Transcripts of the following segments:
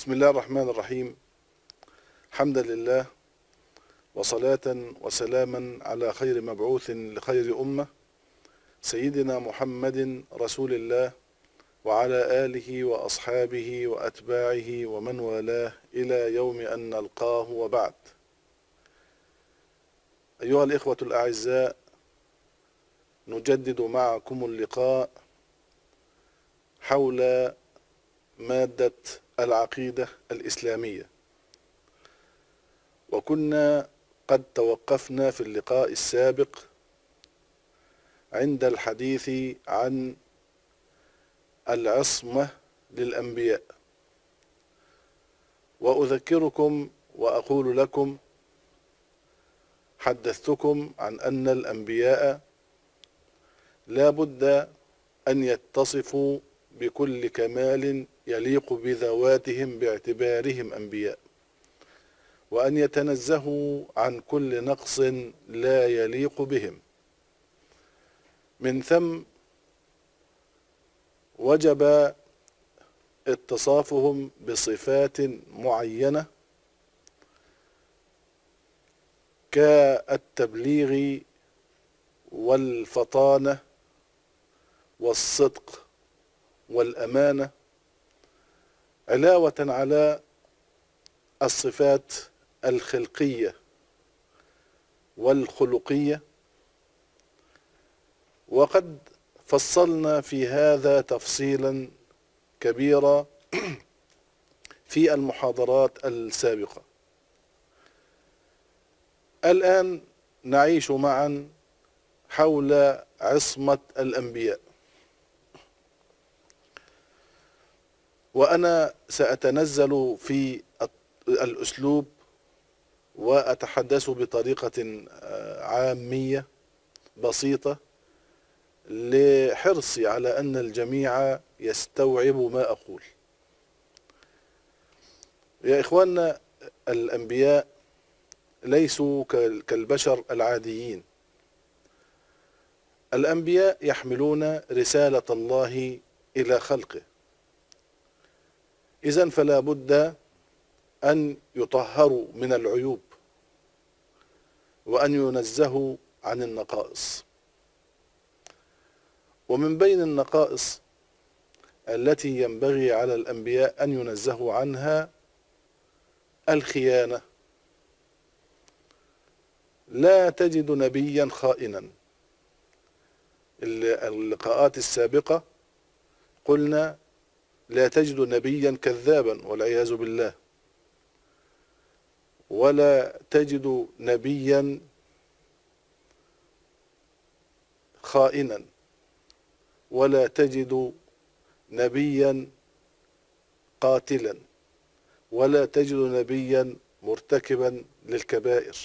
بسم الله الرحمن الرحيم حمدا لله وصلاة وسلاما على خير مبعوث لخير أمة سيدنا محمد رسول الله وعلى آله وأصحابه وأتباعه ومن والاه إلى يوم أن نلقاه وبعد أيها الإخوة الأعزاء نجدد معكم اللقاء حول مادة العقيدة الإسلامية وكنا قد توقفنا في اللقاء السابق عند الحديث عن العصمة للأنبياء وأذكركم وأقول لكم حدثتكم عن أن الأنبياء لا بد أن يتصفوا بكل كمال يليق بذواتهم باعتبارهم أنبياء وأن يتنزهوا عن كل نقص لا يليق بهم من ثم وجب اتصافهم بصفات معينة كالتبليغ والفطانة والصدق والأمانة علاوة على الصفات الخلقية والخلقية وقد فصلنا في هذا تفصيلا كبيرا في المحاضرات السابقة الآن نعيش معا حول عصمة الأنبياء وأنا سأتنزل في الأسلوب وأتحدث بطريقة عامية بسيطة لحرصي على أن الجميع يستوعب ما أقول يا إخواننا الأنبياء ليسوا كالبشر العاديين الأنبياء يحملون رسالة الله إلى خلقه إذا فلا بد أن يطهروا من العيوب وأن ينزهوا عن النقائص ومن بين النقائص التي ينبغي على الأنبياء أن ينزهوا عنها الخيانة لا تجد نبيا خائنا اللقاءات السابقة قلنا لا تجد نبيا كذابا والعياذ بالله ولا تجد نبيا خائنا ولا تجد نبيا قاتلا ولا تجد نبيا مرتكبا للكبائر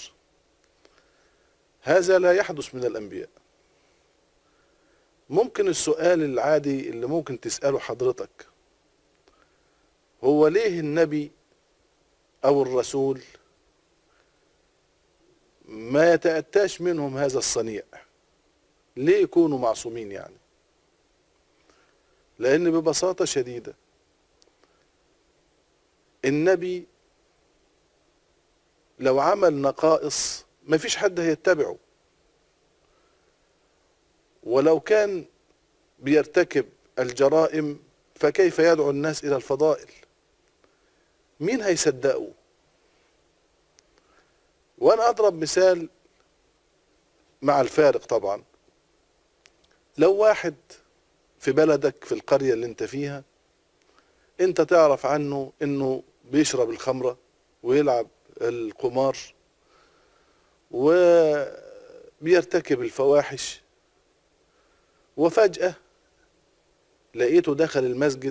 هذا لا يحدث من الانبياء ممكن السؤال العادي اللي ممكن تساله حضرتك هو ليه النبي او الرسول ما يتأتاش منهم هذا الصنيع ليه يكونوا معصومين يعني لان ببساطة شديدة النبي لو عمل نقائص ما فيش حد هيتبعه ولو كان بيرتكب الجرائم فكيف يدعو الناس الى الفضائل مين هيصدقه وانا اضرب مثال مع الفارق طبعا لو واحد في بلدك في القرية اللي انت فيها انت تعرف عنه انه بيشرب الخمرة ويلعب القمار وبيرتكب الفواحش وفجأة لقيته دخل المسجد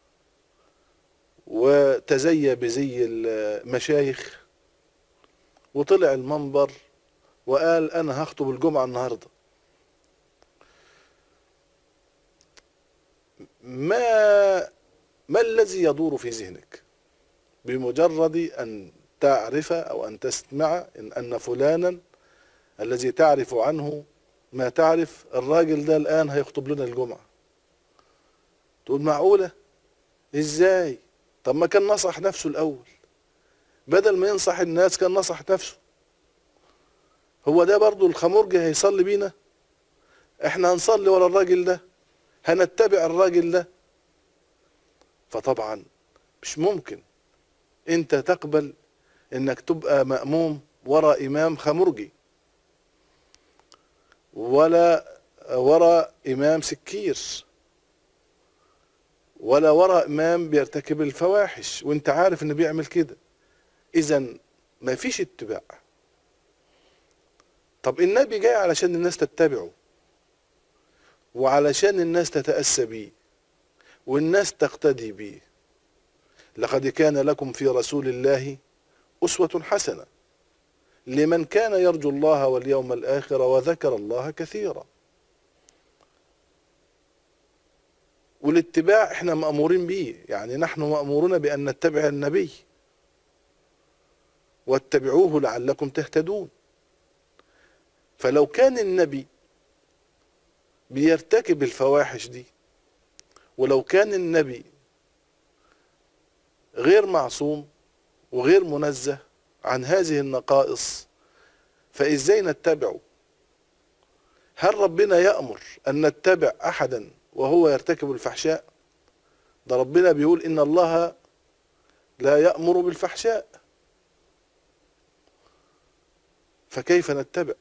وتزي بزي المشايخ وطلع المنبر وقال انا هخطب الجمعة النهاردة ما ما الذي يدور في ذهنك بمجرد ان تعرف او ان تسمع ان ان فلانا الذي تعرف عنه ما تعرف الراجل ده الان هيخطب لنا الجمعة تقول معقولة ازاي طب ما كان نصح نفسه الاول بدل ما ينصح الناس كان نصح نفسه هو ده برضو الخمرجي هيصلي بينا احنا هنصلي ورا الراجل ده هنتبع الراجل ده فطبعا مش ممكن انت تقبل انك تبقى مأموم ورا امام خمرجي ولا ورا امام سكير ولا ورا امام بيرتكب الفواحش وانت عارف انه بيعمل كده اذا ما فيش اتباع طب النبي جاي علشان الناس تتبعه وعلشان الناس تتأسى بيه والناس تقتدي بيه لقد كان لكم في رسول الله أسوة حسنة لمن كان يرجو الله واليوم الآخر وذكر الله كثيرا والاتباع احنا مأمورين به يعني نحن مأمورون بأن نتبع النبي واتبعوه لعلكم تهتدون فلو كان النبي بيرتكب الفواحش دي ولو كان النبي غير معصوم وغير منزه عن هذه النقائص فازاي نتبعه هل ربنا يأمر ان نتبع احدا وهو يرتكب الفحشاء ده ربنا بيقول ان الله لا يأمر بالفحشاء فكيف نتبع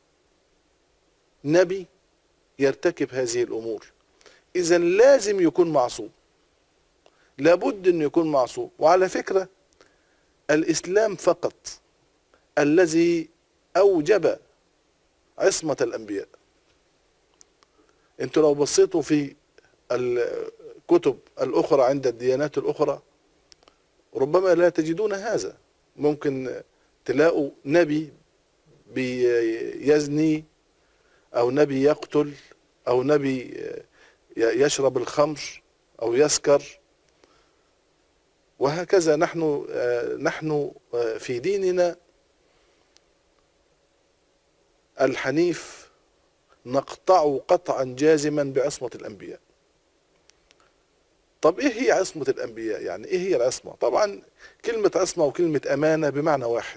نبي يرتكب هذه الامور اذا لازم يكون معصوم لابد انه يكون معصوم وعلى فكره الاسلام فقط الذي اوجب عصمه الانبياء انتوا لو بصيتوا في الكتب الاخرى عند الديانات الاخرى ربما لا تجدون هذا ممكن تلاقوا نبي بيزني او نبي يقتل او نبي يشرب الخمر او يسكر وهكذا نحن نحن في ديننا الحنيف نقطع قطعا جازما بعصمة الأنبياء طب إيه هي عصمة الأنبياء يعني إيه هي العصمة طبعا كلمة عصمة وكلمة أمانة بمعنى واحد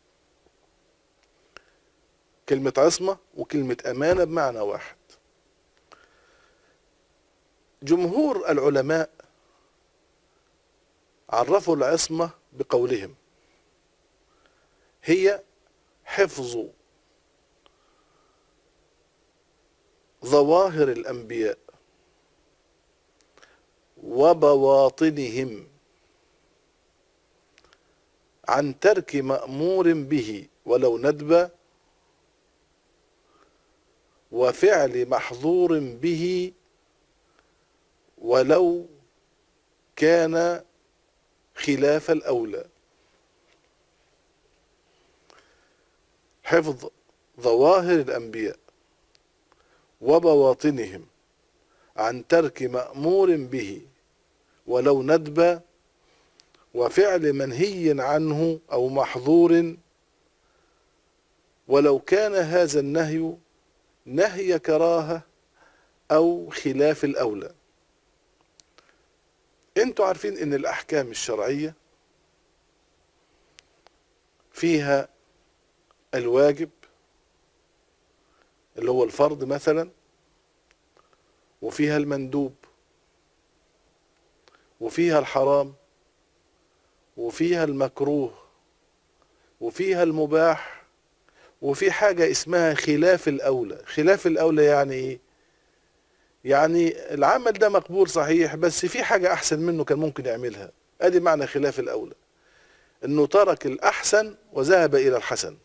كلمة عصمة وكلمة أمانة بمعنى واحد جمهور العلماء عرفوا العصمة بقولهم هي حفظ ظواهر الأنبياء وبواطنهم عن ترك مأمور به ولو ندب وفعل محظور به ولو كان خلاف الأولى حفظ ظواهر الأنبياء وبواطنهم عن ترك مأمور به ولو ندب وفعل منهي عنه أو محظور ولو كان هذا النهي نهي كراهة أو خلاف الأولى انتوا عارفين ان الأحكام الشرعية فيها الواجب اللي هو الفرض مثلا وفيها المندوب وفيها الحرام وفيها المكروه وفيها المباح وفي حاجة اسمها خلاف الأولى خلاف الأولى يعني إيه يعني العمل ده مقبول صحيح بس في حاجة أحسن منه كان ممكن يعملها أدي معنى خلاف الأولى إنه ترك الأحسن وذهب إلى الحسن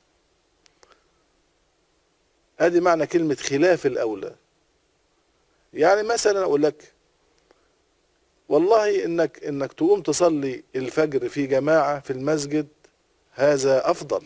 ادي معنى كلمة خلاف الأولى يعني مثلا أقول لك والله إنك إنك تقوم تصلي الفجر في جماعة في المسجد هذا أفضل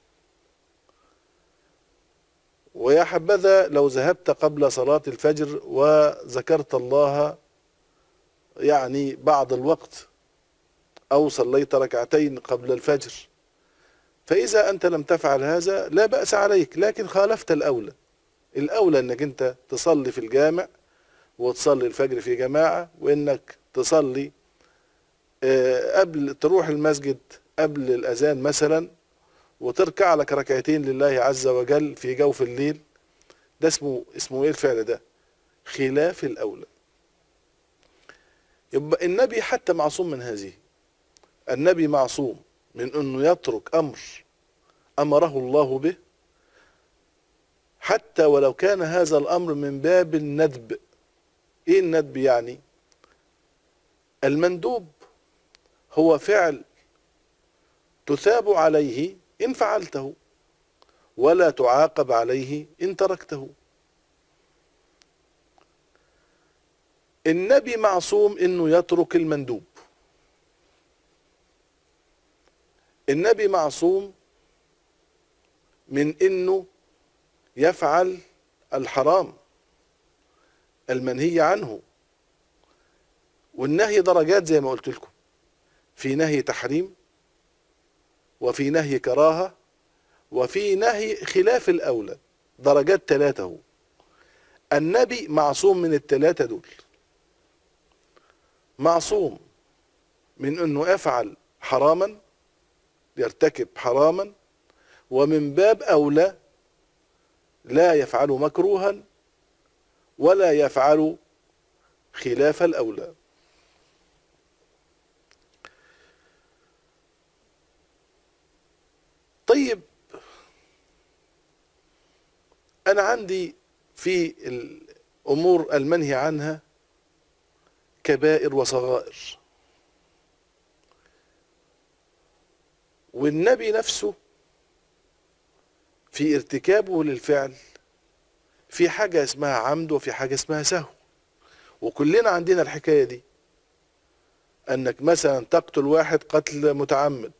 ويا حبذا لو ذهبت قبل صلاة الفجر وذكرت الله يعني بعض الوقت أو صليت ركعتين قبل الفجر فإذا أنت لم تفعل هذا لا بأس عليك لكن خالفت الأولى الأولى أنك أنت تصلي في الجامع وتصلي الفجر في جماعة وأنك تصلي آه، قبل تروح المسجد قبل الأذان مثلا وتركع لك ركعتين لله عز وجل في جوف الليل ده اسمه اسمه ايه الفعل ده خلاف الأولى يبقى النبي حتى معصوم من هذه النبي معصوم من انه يترك امر امره الله به حتى ولو كان هذا الامر من باب الندب ايه الندب يعني المندوب هو فعل تثاب عليه ان فعلته ولا تعاقب عليه ان تركته النبي معصوم انه يترك المندوب النبي معصوم من انه يفعل الحرام المنهي عنه والنهي درجات زي ما قلت لكم في نهي تحريم وفي نهي كراهة وفي نهي خلاف الأولى درجات ثلاثة هو النبي معصوم من الثلاثة دول معصوم من انه يفعل حراما يرتكب حراما ومن باب اولى لا يفعل مكروها ولا يفعل خلاف الاولى طيب انا عندي في الامور المنهي عنها كبائر وصغائر والنبي نفسه في ارتكابه للفعل في حاجة اسمها عمد وفي حاجة اسمها سهو وكلنا عندنا الحكاية دي انك مثلا تقتل واحد قتل متعمد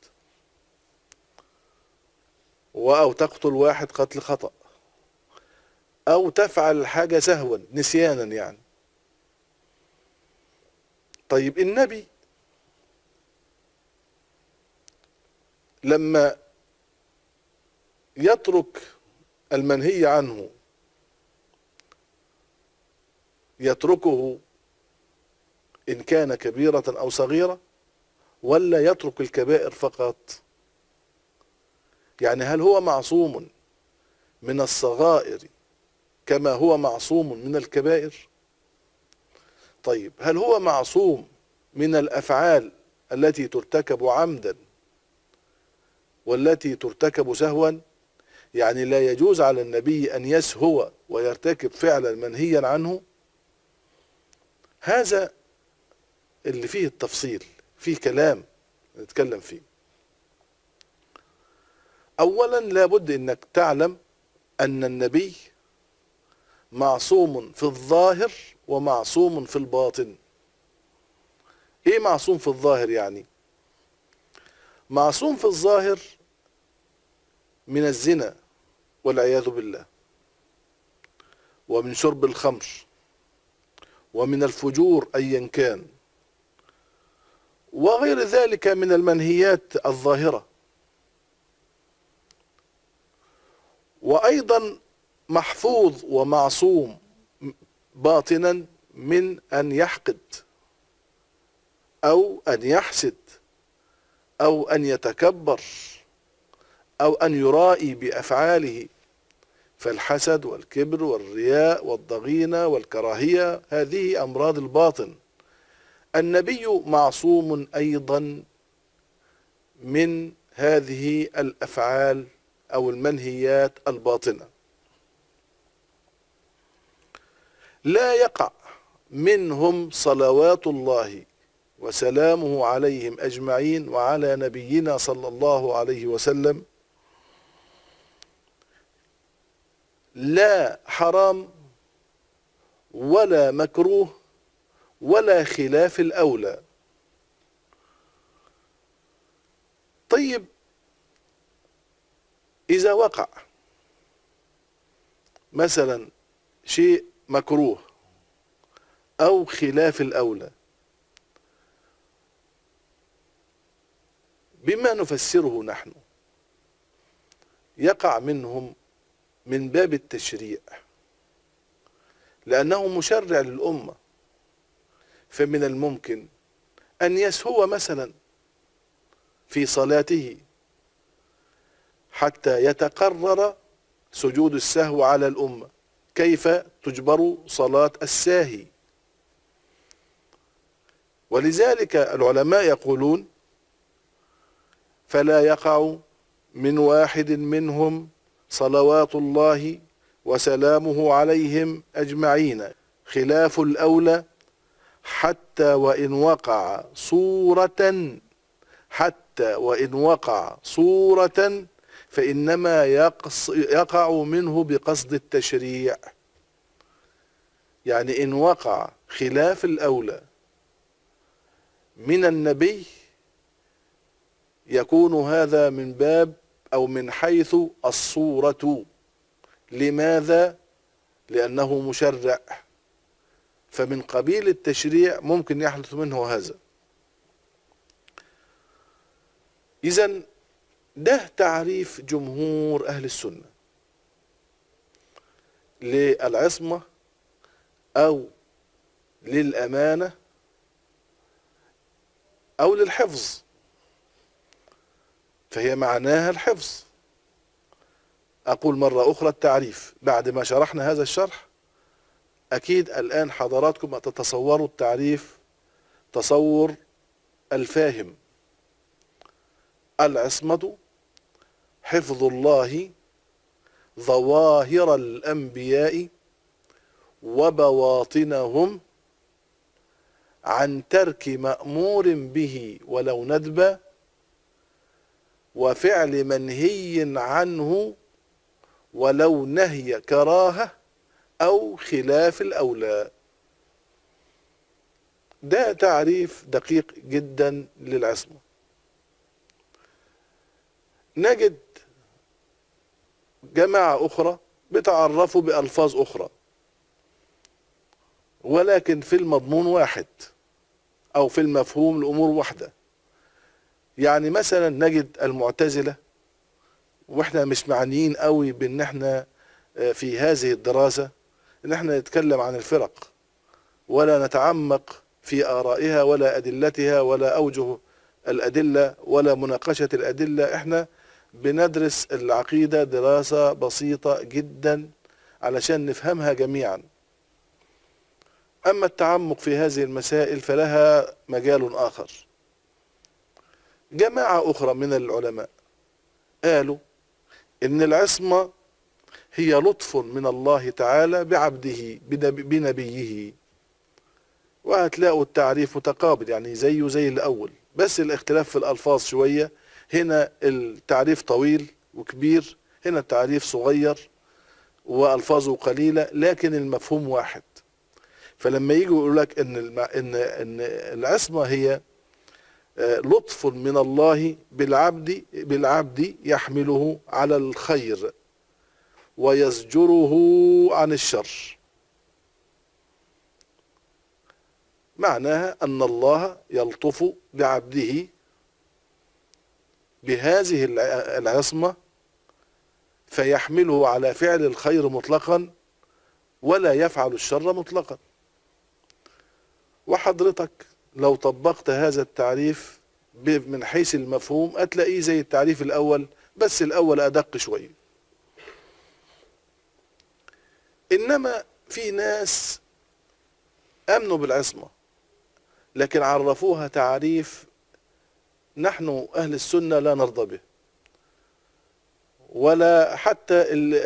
او تقتل واحد قتل خطأ او تفعل حاجة سهوا نسيانا يعني طيب النبي لما يترك المنهي عنه يتركه إن كان كبيرة أو صغيرة ولا يترك الكبائر فقط يعني هل هو معصوم من الصغائر كما هو معصوم من الكبائر طيب هل هو معصوم من الافعال التي ترتكب عمدا والتي ترتكب سهوا يعني لا يجوز على النبي ان يسهو ويرتكب فعلا منهيا عنه هذا اللي فيه التفصيل فيه كلام نتكلم فيه اولا لابد انك تعلم ان النبي معصوم في الظاهر ومعصوم في الباطن ايه معصوم في الظاهر يعني معصوم في الظاهر من الزنا والعياذ بالله ومن شرب الخمر ومن الفجور ايا كان وغير ذلك من المنهيات الظاهره وايضا محفوظ ومعصوم باطنا من ان يحقد او ان يحسد او ان يتكبر او ان يرائي بافعاله فالحسد والكبر والرياء والضغينه والكراهيه هذه امراض الباطن النبي معصوم ايضا من هذه الافعال او المنهيات الباطنه لا يقع منهم صلوات الله وسلامه عليهم اجمعين وعلى نبينا صلى الله عليه وسلم لا حرام ولا مكروه ولا خلاف الاولى طيب اذا وقع مثلا شيء مكروه او خلاف الاولى بما نفسره نحن يقع منهم من باب التشريع لانه مشرع للامه فمن الممكن أن يسهو مثلا في صلاته حتى يتقرر سجود السهو على الأمة كيف تجبر صلاة الساهي ولذلك العلماء يقولون فلا يقع من واحد منهم صلوات الله وسلامه عليهم اجمعين خلاف الاولى حتى وان وقع صوره حتى وان وقع صوره فانما يقص يقع منه بقصد التشريع يعني ان وقع خلاف الاولى من النبي يكون هذا من باب او من حيث الصورة لماذا لانه مشرع فمن قبيل التشريع ممكن يحدث منه هذا اذا ده تعريف جمهور اهل السنة للعصمة او للامانة او للحفظ فهي معناها الحفظ أقول مرة أخرى التعريف بعد ما شرحنا هذا الشرح أكيد الآن حضراتكم تتصوروا التعريف تصور الفاهم العصمة حفظ الله ظواهر الأنبياء وبواطنهم عن ترك مأمور به ولو ندبا وفعل منهي عنه ولو نهي كراهة أو خلاف الأولى ده تعريف دقيق جدا للعصمة نجد جماعة أخرى بتعرفوا بألفاظ أخرى ولكن في المضمون واحد أو في المفهوم الأمور واحدة يعني مثلا نجد المعتزلة واحنا مش معنيين قوي بان احنا في هذه الدراسة ان احنا نتكلم عن الفرق ولا نتعمق في آرائها ولا أدلتها ولا أوجه الأدلة ولا مناقشة الأدلة احنا بندرس العقيدة دراسة بسيطة جدا علشان نفهمها جميعا أما التعمق في هذه المسائل فلها مجال آخر جماعة أخرى من العلماء قالوا إن العصمة هي لطف من الله تعالى بعبده بنبيه وهتلاقوا التعريف متقابل يعني زيه زي الأول بس الاختلاف في الألفاظ شوية هنا التعريف طويل وكبير هنا التعريف صغير وألفاظه قليلة لكن المفهوم واحد فلما يجوا يقول لك إن إن إن العصمة هي لطف من الله بالعبد بالعبد يحمله على الخير ويزجره عن الشر معناها ان الله يلطف بعبده بهذه العصمه فيحمله على فعل الخير مطلقا ولا يفعل الشر مطلقا وحضرتك لو طبقت هذا التعريف من حيث المفهوم هتلاقيه زي التعريف الاول بس الاول ادق شويه انما في ناس امنوا بالعصمه لكن عرفوها تعريف نحن اهل السنه لا نرضى به ولا حتى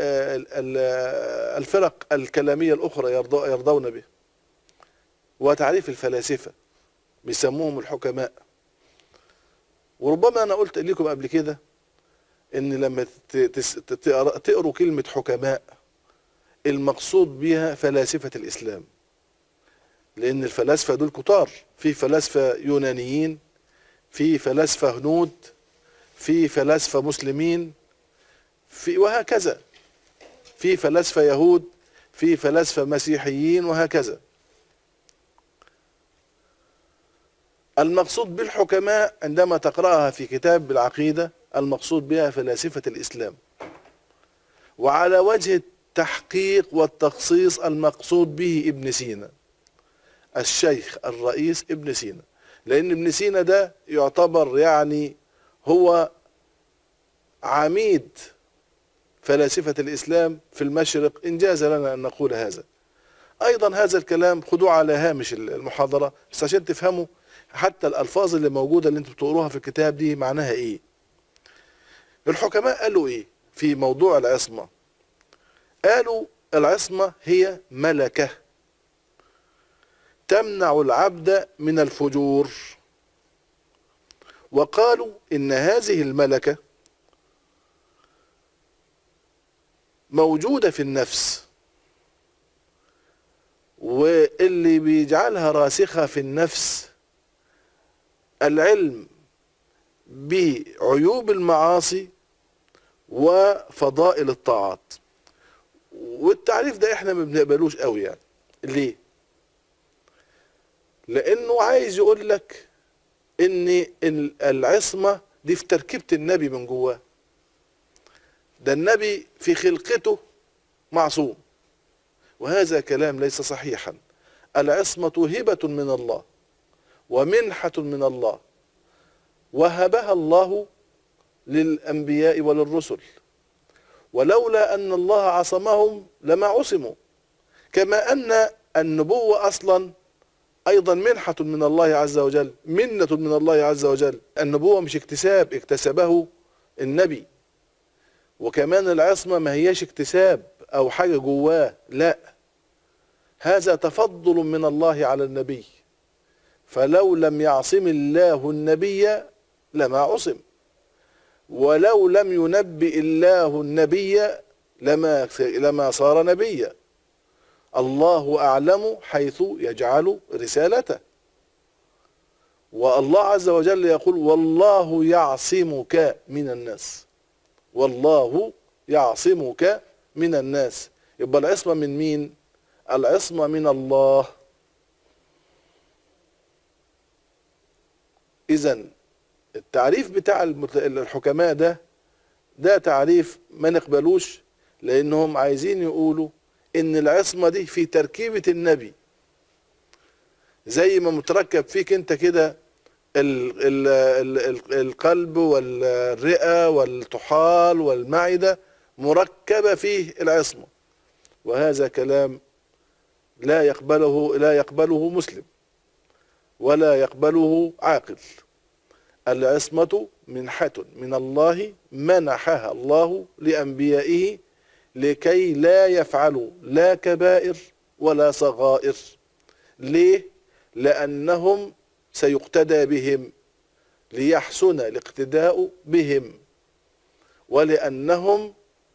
الفرق الكلاميه الاخرى يرضون به وتعريف الفلاسفه بيسموهم الحكماء وربما انا قلت لكم قبل كده ان لما تقروا كلمة حكماء المقصود بها فلاسفة الاسلام لان الفلاسفة دول كتار في فلاسفة يونانيين في فلاسفة هنود في فلاسفة مسلمين في وهكذا في فلاسفة يهود في فلاسفة مسيحيين وهكذا المقصود بالحكماء عندما تقرأها في كتاب العقيدة المقصود بها فلاسفة الإسلام وعلى وجه التحقيق والتخصيص المقصود به ابن سينا الشيخ الرئيس ابن سينا لان ابن سينا ده يعتبر يعني هو عميد فلاسفة الإسلام في المشرق إن جاز لنا أن نقول هذا أيضا هذا الكلام خدوه على هامش المحاضرة بس عشان تفهموا حتى الألفاظ اللي موجودة اللي انتم بتقروها في الكتاب دي معناها إيه الحكماء قالوا إيه في موضوع العصمة قالوا العصمة هي ملكة تمنع العبد من الفجور وقالوا إن هذه الملكة موجودة في النفس واللي بيجعلها راسخة في النفس العلم بعيوب المعاصي وفضائل الطاعات والتعريف ده احنا ما بنقبلوش قوي يعني ليه لانه عايز يقول لك ان العصمة دي في تركيبة النبي من جواه ده النبي في خلقته معصوم وهذا كلام ليس صحيحا العصمة هبة من الله ومنحة من الله وهبها الله للأنبياء وللرسل ولولا أن الله عصمهم لما عصموا كما أن النبوة أصلا أيضا منحة من الله عز وجل منة من الله عز وجل النبوة مش اكتساب اكتسبه النبي وكمان العصمة ما هياش اكتساب أو حاجة جواه لا هذا تفضل من الله على النبي فلو لم يعصم الله النبي لما عصم ولو لم ينبئ الله النبي لما لما صار نبيا الله اعلم حيث يجعل رسالته والله عز وجل يقول والله يعصمك من الناس والله يعصمك من الناس يبقى العصمه من مين العصمه من الله اذا التعريف بتاع الحكماء ده ده تعريف ما نقبلوش لانهم عايزين يقولوا ان العصمة دي في تركيبة النبي زي ما متركب فيك انت كده ال ال ال القلب والرئة والطحال والمعدة مركبة فيه العصمة وهذا كلام لا يقبله لا يقبله مسلم ولا يقبله عاقل العصمة منحة من الله منحها الله لأنبيائه لكي لا يفعلوا لا كبائر ولا صغائر ليه لأنهم سيقتدى بهم ليحسن الاقتداء بهم ولأنهم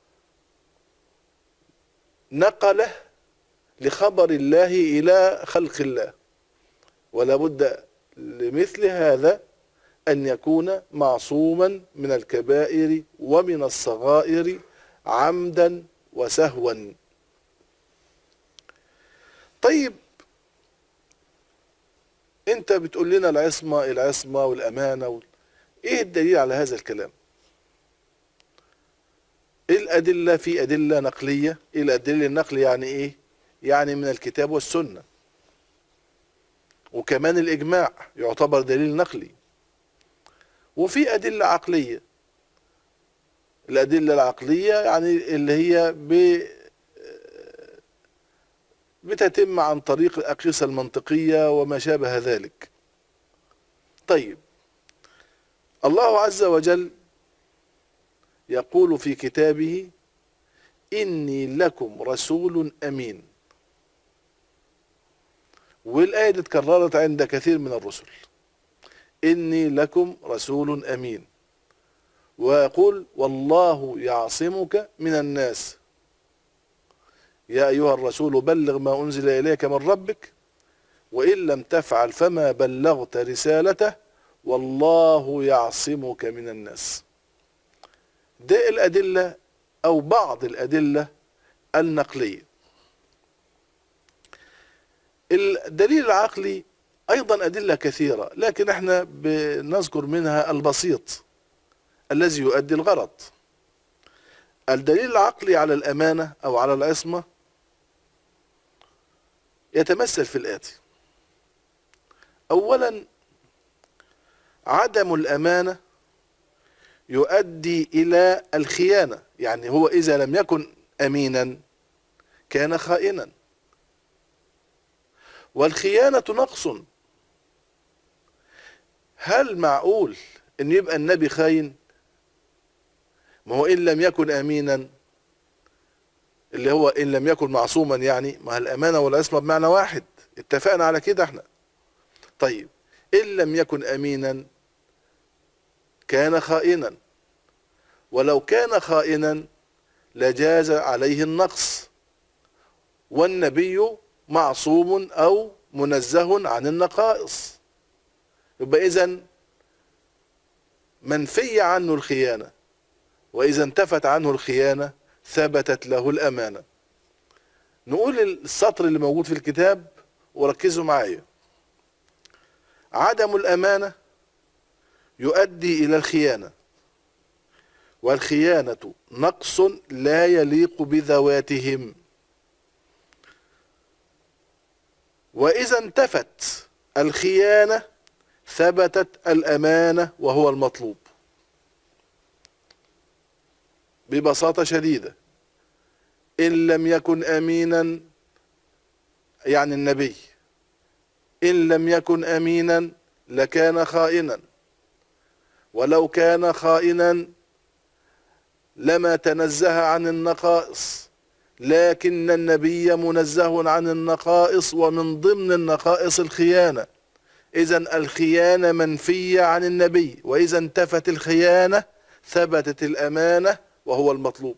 نقله لخبر الله إلى خلق الله ولا بد لمثل هذا أن يكون معصوما من الكبائر ومن الصغائر عمدا وسهوا طيب انت بتقول لنا العصمة العصمة والأمانة وال... ايه الدليل على هذا الكلام ايه الأدلة في أدلة نقلية ايه الأدلة النقل يعني ايه يعني من الكتاب والسنة وكمان الإجماع يعتبر دليل نقلي وفي أدلة عقلية الأدلة العقلية يعني اللي هي ب بتتم عن طريق الأقيسة المنطقية وما شابه ذلك طيب الله عز وجل يقول في كتابه إني لكم رسول أمين والآية دي اتكررت عند كثير من الرسل إني لكم رسول أمين ويقول والله يعصمك من الناس يا أيها الرسول بلغ ما أنزل إليك من ربك وإن لم تفعل فما بلغت رسالته والله يعصمك من الناس ده الأدلة أو بعض الأدلة النقلية الدليل العقلي أيضا أدلة كثيرة لكن احنا بنذكر منها البسيط الذي يؤدي الغرض الدليل العقلي على الأمانة أو على العصمة يتمثل في الآتي أولا عدم الأمانة يؤدي إلى الخيانة يعني هو إذا لم يكن أمينا كان خائنا والخيانة نقص هل معقول ان يبقى النبي خاين ما هو ان لم يكن امينا اللي هو ان لم يكن معصوما يعني ما الامانه والعصمه بمعنى واحد اتفقنا على كده احنا طيب ان لم يكن امينا كان خائنا ولو كان خائنا لجاز عليه النقص والنبي معصوم او منزه عن النقائص يبقى اذا منفي عنه الخيانه واذا انتفت عنه الخيانه ثبتت له الامانه نقول السطر اللي موجود في الكتاب وركزوا معايا عدم الامانه يؤدي الى الخيانه والخيانه نقص لا يليق بذواتهم واذا انتفت الخيانه ثبتت الامانه وهو المطلوب ببساطه شديده ان لم يكن امينا يعني النبي ان لم يكن امينا لكان خائنا ولو كان خائنا لما تنزه عن النقائص لكن النبي منزه عن النقائص ومن ضمن النقائص الخيانه اذا الخيانه منفيه عن النبي واذا انتفت الخيانه ثبتت الامانه وهو المطلوب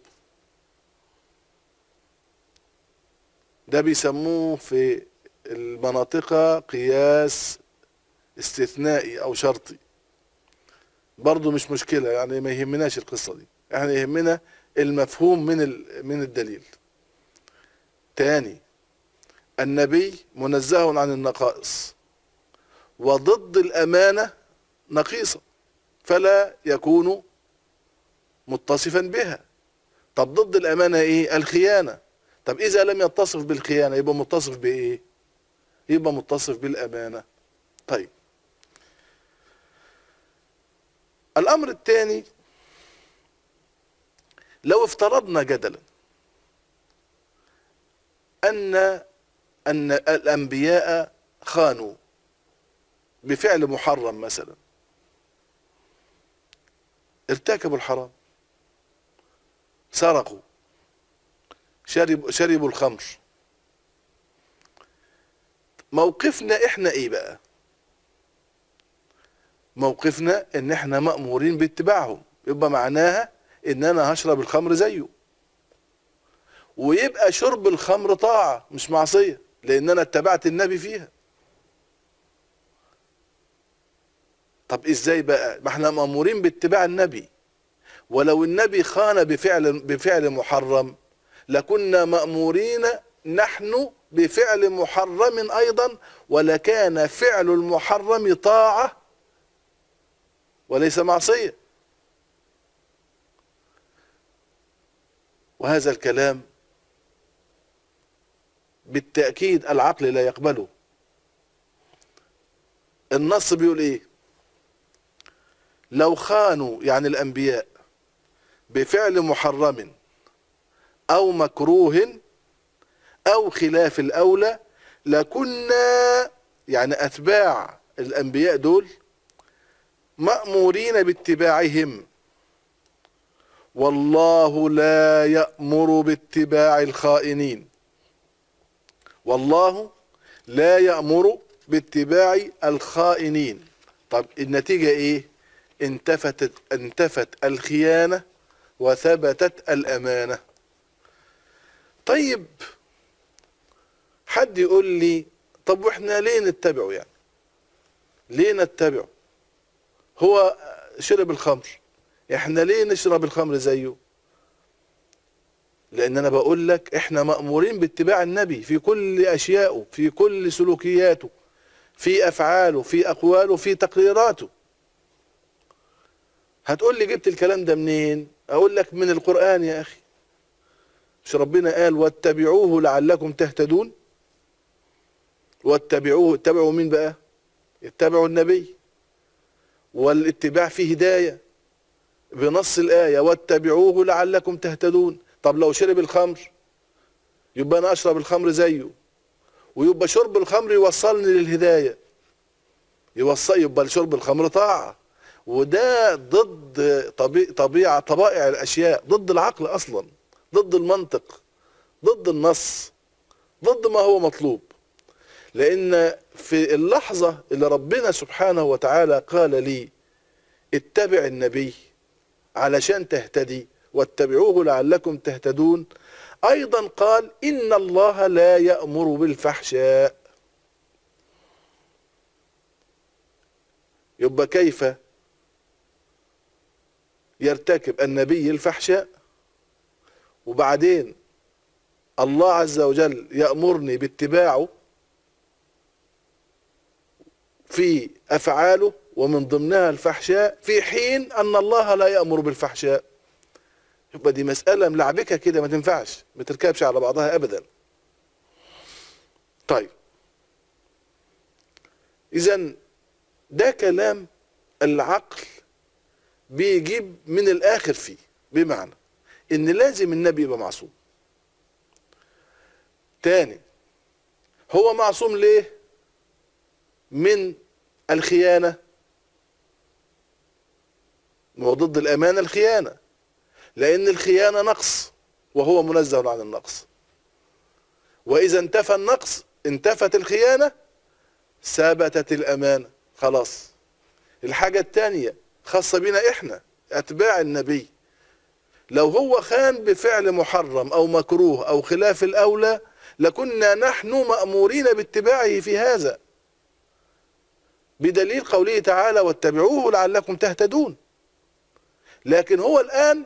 ده بيسموه في المناطق قياس استثنائي او شرطي برضه مش مشكله يعني ما يهمناش القصه دي احنا يهمنا المفهوم من من الدليل تاني النبي منزه عن النقائص وضد الامانه نقيصه فلا يكون متصفا بها طب ضد الامانه ايه الخيانه طب اذا لم يتصف بالخيانه يبقى متصف بايه يبقى متصف بالامانه طيب الامر الثاني لو افترضنا جدلا ان ان الانبياء خانوا بفعل محرم مثلا ارتكبوا الحرام سرقوا شربوا شربوا الخمر موقفنا احنا ايه بقى موقفنا ان احنا مأمورين باتباعهم يبقى معناها ان انا هشرب الخمر زيه ويبقى شرب الخمر طاعة مش معصية لان انا اتبعت النبي فيها طب ازاي بقى ما احنا مأمورين باتباع النبي ولو النبي خان بفعل بفعل محرم لكنا مأمورين نحن بفعل محرم ايضا ولكان فعل المحرم طاعة وليس معصية وهذا الكلام بالتأكيد العقل لا يقبله النص بيقول ايه لو خانوا يعني الانبياء بفعل محرم او مكروه او خلاف الاولى لكنا يعني اتباع الانبياء دول مامورين باتباعهم والله لا يامر باتباع الخائنين والله لا يامر باتباع الخائنين طب النتيجه ايه انتفتت انتفت الخيانه وثبتت الامانه طيب حد يقول لي طب واحنا ليه نتبعه يعني ليه نتبعه هو شرب الخمر احنا ليه نشرب الخمر زيه لان انا بقول لك احنا مأمورين باتباع النبي في كل اشيائه في كل سلوكياته في افعاله في اقواله في تقريراته هتقول لي جبت الكلام ده منين اقول لك من القرآن يا اخي مش ربنا قال واتبعوه لعلكم تهتدون واتبعوه اتبعوا مين بقى اتبعوا النبي والاتباع فيه هداية بنص الآية واتبعوه لعلكم تهتدون طب لو شرب الخمر يبقى أنا أشرب الخمر زيه ويبقى شرب الخمر يوصلني للهداية يوصل يبقى شرب الخمر طاعة وده ضد طبيعة طبائع الأشياء ضد العقل أصلا ضد المنطق ضد النص ضد ما هو مطلوب لأن في اللحظة اللي ربنا سبحانه وتعالى قال لي اتبع النبي علشان تهتدي واتبعوه لعلكم تهتدون أيضا قال إن الله لا يأمر بالفحشاء يبقى كيف يرتكب النبي الفحشاء وبعدين الله عز وجل يأمرني باتباعه في أفعاله ومن ضمنها الفحشاء في حين أن الله لا يأمر بالفحشاء يبقى دي مسألة ملعبكة كده ما تنفعش ما تركبش على بعضها أبدا طيب إذا ده كلام العقل بيجيب من الآخر فيه بمعنى إن لازم النبي يبقى معصوم تاني هو معصوم ليه من الخيانة وضد الأمانة الخيانة لأن الخيانة نقص وهو منزه عن النقص وإذا انتفى النقص انتفت الخيانة ثبتت الأمانة خلاص الحاجة الثانية خاصة بنا إحنا أتباع النبي لو هو خان بفعل محرم أو مكروه أو خلاف الأولى لكنا نحن مأمورين باتباعه في هذا بدليل قوله تعالى واتبعوه لعلكم تهتدون لكن هو الآن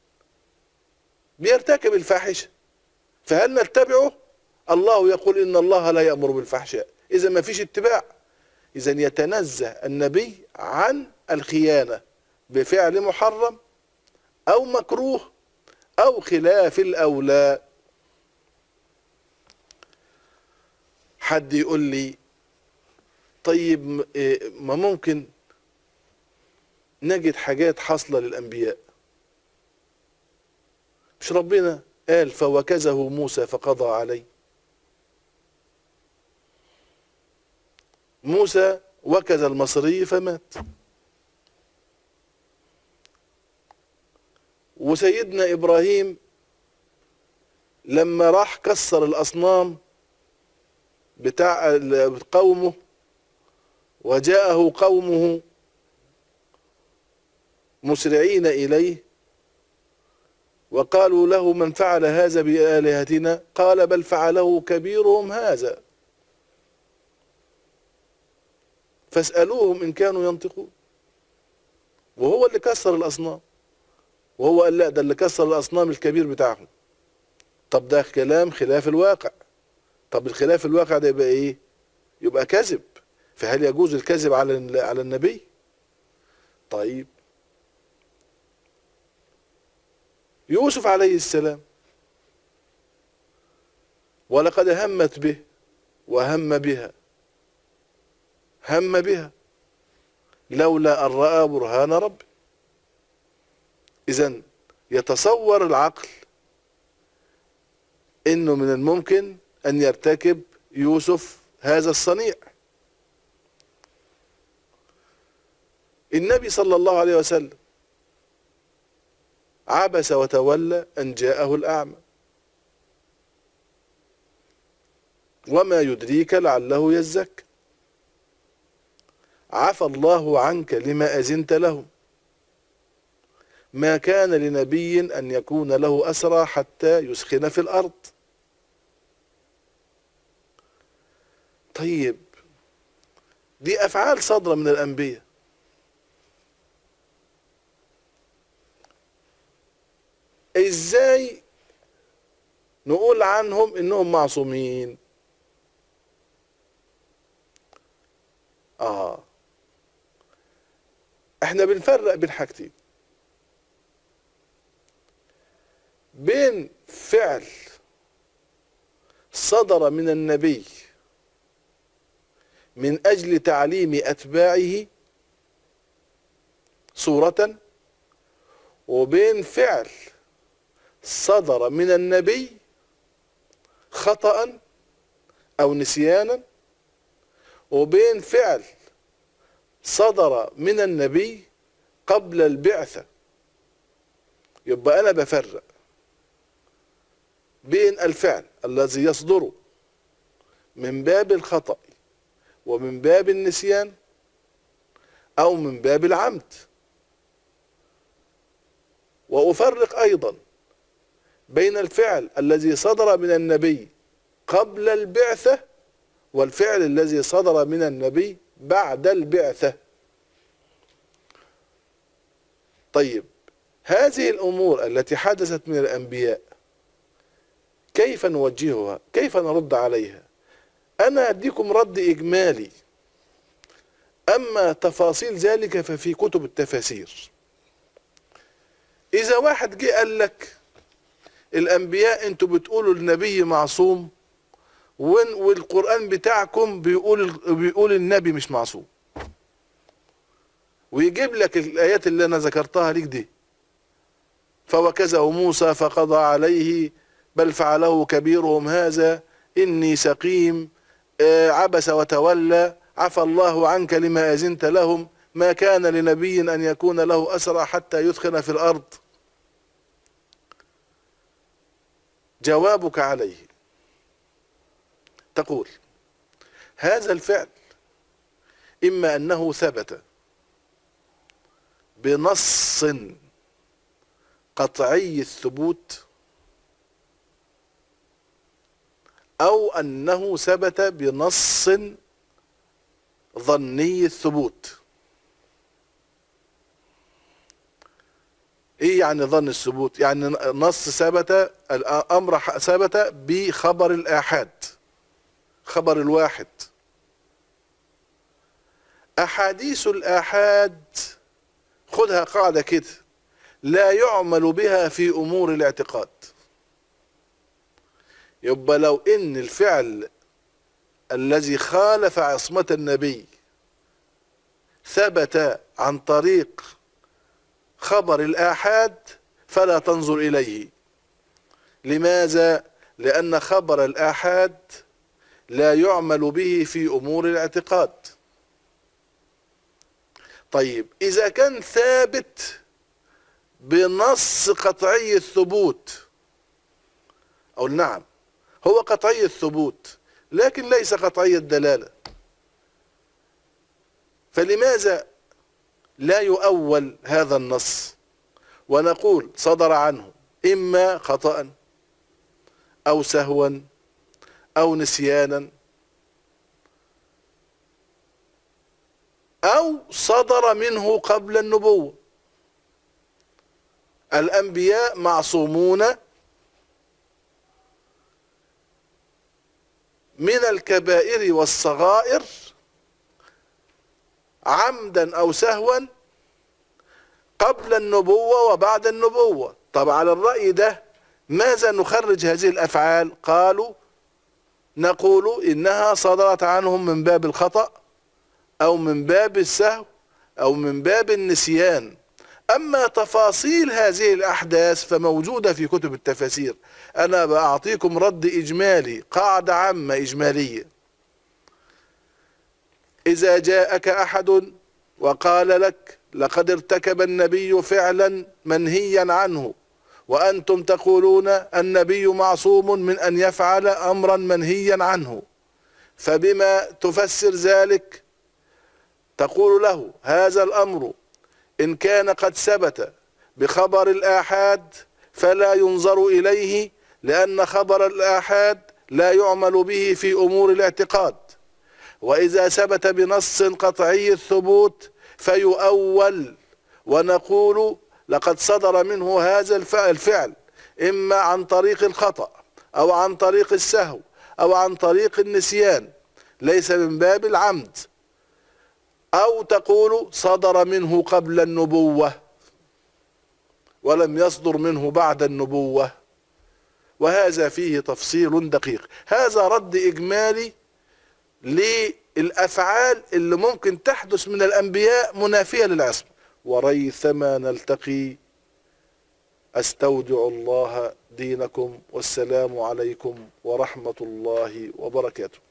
بيرتكب الفاحشة فهل نتبعه الله يقول إن الله لا يأمر بالفحشاء إذا ما فيش اتباع إذا يتنزه النبي عن الخيانة بفعل محرم أو مكروه أو خلاف الأولى حد يقول لي طيب إيه، ما ممكن نجد حاجات حاصلة للأنبياء مش ربنا قال فوكزه موسى فقضى عليه موسى وكز المصري فمات وسيدنا إبراهيم لما راح كسر الأصنام بتاع قومه وجاءه قومه مسرعين إليه وقالوا له من فعل هذا بآلهتنا قال بل فعله كبيرهم هذا فاسألوهم إن كانوا ينطقون وهو اللي كسر الأصنام وهو قال لا ده اللي كسر الأصنام الكبير بتاعهم طب ده كلام خلاف الواقع طب الخلاف الواقع ده يبقى ايه يبقى كذب فهل يجوز الكذب على على النبي طيب يوسف عليه السلام ولقد همت به وهم بها هم بها لولا أن رأى برهان ربه إذا يتصور العقل إنه من الممكن أن يرتكب يوسف هذا الصنيع النبي صلى الله عليه وسلم عبس وتولى أن جاءه الأعمى وما يدريك لعله يزكى عفى الله عنك لما أزنت لهم ما كان لنبي أن يكون له أسرى حتى يسخن في الأرض طيب دي أفعال صادرة من الأنبياء ازاي نقول عنهم انهم معصومين اه احنا بنفرق بين حاجتين بين فعل صدر من النبي من اجل تعليم اتباعه صورة وبين فعل صدر من النبي خطأ أو نسيانا وبين فعل صدر من النبي قبل البعثة يبقى أنا بفرق بين الفعل الذي يصدر من باب الخطأ ومن باب النسيان أو من باب العمد وأفرق أيضا بين الفعل الذي صدر من النبي قبل البعثة والفعل الذي صدر من النبي بعد البعثة طيب هذه الأمور التي حدثت من الأنبياء كيف نوجهها كيف نرد عليها أنا أديكم رد إجمالي أما تفاصيل ذلك ففي كتب التفاسير إذا واحد جه قال لك الأنبياء أنتوا بتقولوا النبي معصوم والقرآن بتاعكم بيقول بيقول النبي مش معصوم ويجيب لك الآيات اللي أنا ذكرتها ليك دي فوكزه موسى فقضى عليه بل فعله كبيرهم هذا إني سقيم آه، عبس وتولى عفى الله عنك لما أزنت لهم ما كان لنبي أن يكون له أسرى حتى يثخن في الأرض جوابك عليه تقول هذا الفعل إما أنه ثبت بنص قطعي الثبوت أو أنه ثبت بنص ظني الثبوت ايه يعني ظن الثبوت يعني نص ثبت الامر ثبت بخبر الاحاد خبر الواحد احاديث الاحاد خدها قاعدة كده لا يعمل بها في امور الاعتقاد يبقى لو ان الفعل الذي خالف عصمة النبي ثبت عن طريق خبر الآحاد فلا تنظر إليه لماذا؟ لأن خبر الآحاد لا يعمل به في أمور الاعتقاد طيب إذا كان ثابت بنص قطعي الثبوت أو نعم هو قطعي الثبوت لكن ليس قطعي الدلالة فلماذا لا يؤول هذا النص ونقول صدر عنه إما خطأ أو سهوا أو نسيانا أو صدر منه قبل النبوة الأنبياء معصومون من الكبائر والصغائر عمدا او سهوا قبل النبوة وبعد النبوة طب على الرأي ده ماذا نخرج هذه الافعال قالوا نقول انها صدرت عنهم من باب الخطأ او من باب السهو او من باب النسيان اما تفاصيل هذه الاحداث فموجودة في كتب التفاسير انا باعطيكم رد اجمالي قاعدة عامة اجمالية اذا جاءك احد وقال لك لقد ارتكب النبي فعلا منهيا عنه وانتم تقولون النبي معصوم من ان يفعل امرا منهيا عنه فبما تفسر ذلك تقول له هذا الامر ان كان قد ثبت بخبر الاحاد فلا ينظر اليه لان خبر الاحاد لا يعمل به في امور الاعتقاد واذا ثبت بنص قطعي الثبوت فيؤول ونقول لقد صدر منه هذا الفعل اما عن طريق الخطأ او عن طريق السهو او عن طريق النسيان ليس من باب العمد او تقول صدر منه قبل النبوة ولم يصدر منه بعد النبوة وهذا فيه تفصيل دقيق هذا رد اجمالي للافعال اللي ممكن تحدث من الانبياء منافية للعصمة وريثما نلتقي استودع الله دينكم والسلام عليكم ورحمه الله وبركاته